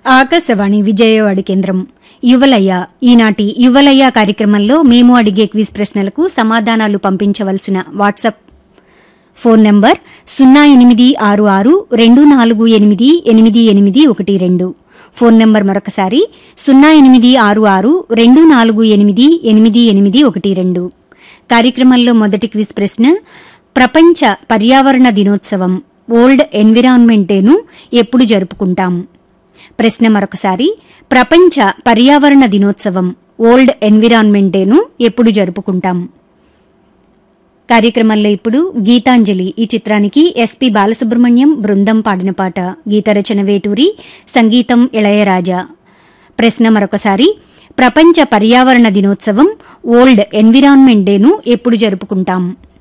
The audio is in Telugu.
ఆకాశవాణి విజయవాడ కేంద్రం యువలయ్య ఈనాటి యువలయ్య కార్యక్రమంలో మేము అడిగే క్విజ్ ప్రశ్నలకు సమాధానాలు పంపించవలసిన వాట్సాప్ ఫోన్ నంబర్ సున్నా ఎనిమిది ఆరు ఆరు రెండు నాలుగు ఎనిమిది ఎనిమిది ఎనిమిది ఒకటి రెండు ఫోన్ నంబర్ మరొకసారి సున్నా ఎనిమిది ఆరు ఆరు రెండు నాలుగు ఎనిమిది ఎనిమిది ఎనిమిది ఒకటి రెండు కార్యక్రమంలో మొదటి క్విజ్ ప్రశ్న ప్రపంచ పర్యావరణ దినోత్సవం వరల్డ్ ఎన్విరాన్మెంట్ డేను ఎప్పుడు జరుపుకుంటాం ప్రశ్న మరొకసారి ప్రపంచ పర్యావరణ దినోత్సవం వరల్డ్ ఎన్విరాన్మెంట్ డేను ఎప్పుడు జరుపుకుంటాం కార్యక్రమంలో ఇప్పుడు గీతాంజలి ఈ చిత్రానికి ఎస్పి బాలసుబ్రహ్మణ్యం బృందం పాడిన పాట గీతరచన వేటూరి సంగీతం ఇళయరాజా ప్రశ్న మరొకసారి ప్రపంచ పర్యావరణ దినోత్సవం వరల్డ్ ఎన్విరాన్మెంట్ డేను ఎప్పుడు జరుపుకుంటాం